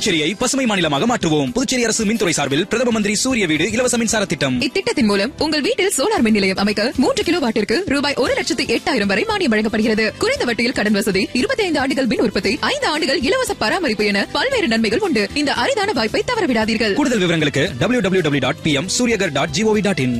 புதுச்சேரியை பசுமை மாநிலமாக மாற்றுவோம் புதுச்சேரி அரசு மின்துறை சார்பில் பிரதம மந்திரி சூரிய வீடு இலவச மின்சார திட்டம் இத்திட்டத்தின் மூலம் உங்கள் வீட்டில் சோலார் மின் நிலையம் அமைக்க மூன்று கிலோ வாட்டிற்கு ரூபாய் ஒரு லட்சத்து எட்டாயிரம் வரை மானியம் வழங்கப்படுகிறது குறைந்த வட்டியில் கடன் வசதி இருபத்தி ஐந்து ஆண்டுகள் மின் உற்பத்தி ஐந்து ஆண்டுகள் இலவச பராமரிப்பு என பல்வேறு நன்மைகள் உண்டு இந்த அரிதான வாய்ப்பை தவறவிடாதீர்கள் கூடுதல் விவரங்களுக்கு W W W dot P M Suryaghar dot GOV dot in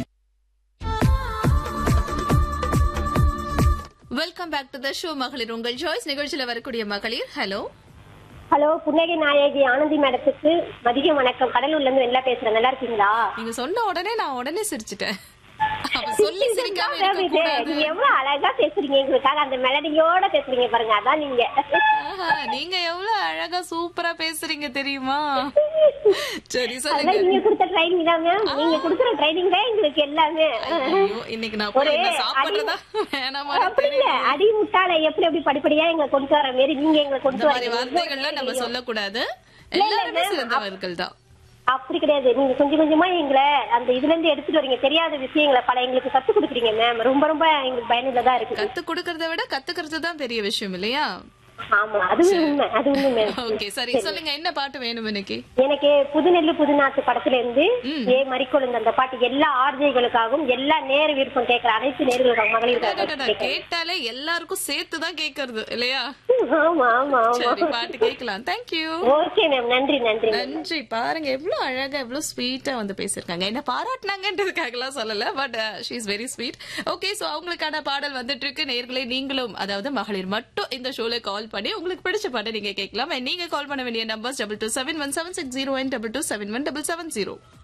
welcome back to the show மகளிர் உங்கள் சாய்ஸ் நிகழ்ச்சியில வரக்கூடிய மகளிர் ஹலோ ஹலோ புன்னகை நாயகி ஆனந்தி மேடத்துக்கு மதிய வணக்கம் கடலூர்ல இருந்து வெளில பேசுறேன் நல்லா இருக்கீங்களா நீங்க சொன்ன உடனே நான் உடனே சிரிச்சிட்டேன் அவ சொல்லி சிரிக்காம இதுதான் இருக்க இது. கூடாது நீங்க எவ்வளவு அழகா பேசுறீங்க எங்களுக்காக அந்த மெலடியோட பேசுறீங்க பாருங்க அதான் நீங்க ஆஹா, நீங்க எவ்வளவு அழகா சூப்பரா பேசுறீங்க தெரியுமா சரி சொல்லுங்க அதெல்லாம் நீங்க கொடுத்த ட்ரைனிங் தான் மேம் நீங்க கொடுக்குற ட்ரைனிங் தான் எங்களுக்கு எல்லாமே ஐயோ, இன்னைக்கு நான் போய் ஒரே என்ன சாப்பிடுறதா வேணாமா அப்படி இல்ல தெரியல அடி முட்டாள எப்படி எப்படி படிப்படியா எங்களை கொண்டு வர மாரி நீங்க எங்களை இந்த கொண்டு மாதிரி வரீங்க வார்த்தைகள்லாம் நம்ம சொல்லக்கூடாது இல்ல, எல்லாருமே ma'am. சிறந்தவர்கள் தான் அப்படி கிடையாது நீங்க கொஞ்சம் கொஞ்சமா எங்களை அந்த இதுல இருந்து எடுத்துட்டு வரீங்க தெரியாத விஷயங்களை பல எங்களுக்கு கத்து கொடுக்குறீங்க மேம் ரொம்ப ரொம்ப எங்களுக்கு பயனுள்ளதா இருக்குது கத்து கொடுக்கறத விட கத்துக்கிறது தான் பெரிய விஷயம் இல்லையா ஆமா அதுவும் உண்மை அது உண்மை மேம் ஓகே சரி சொல்லுங்க என்ன பாட்டு வேணும் இன்னைக்கு எனக்கு புதுநெல்லு புதுநாத்து படத்துல இருந்து ஏ மறிக்கொழுந்து அந்த பாட்டு எல்லா ஆர்ஜைகளுக்காகவும் எல்லா நேர விருப்பம் கேட்கிற அனைத்து நேர்களுக்காக மகளிருக்காக அடடடா, கேட்டாலே எல்லாருக்கும் சேர்த்து தான் கேக்குறது இல்லையா ஆமா ஆமா ஆமா சரி பாட்டு கேட்கலாம் தேங்க்யூ ஓகே மேம் நன்றி நன்றி ma'am. நன்றி பாருங்க எவ்வளவு அழகா எவ்வளவு ஸ்வீட்டா வந்து பேசிருக்காங்க என்ன பாராட்டினாங்கன்றதுக்காகலாம் சொல்லல but she is very sweet okay so அவங்களுக்கான பாடல் வந்துட்டு இருக்கு நேர்களே நீங்களும் அதாவது மகளிர் மட்டும் இந்த ஷோல கால் பண்ணி உங்களுக்கு பிடிச்ச பாட்டை நீங்க கேட்கலாம் And நீங்க கால் பண்ண வேண்டிய numbers double two seven one seven six zero double two seven one double seven zero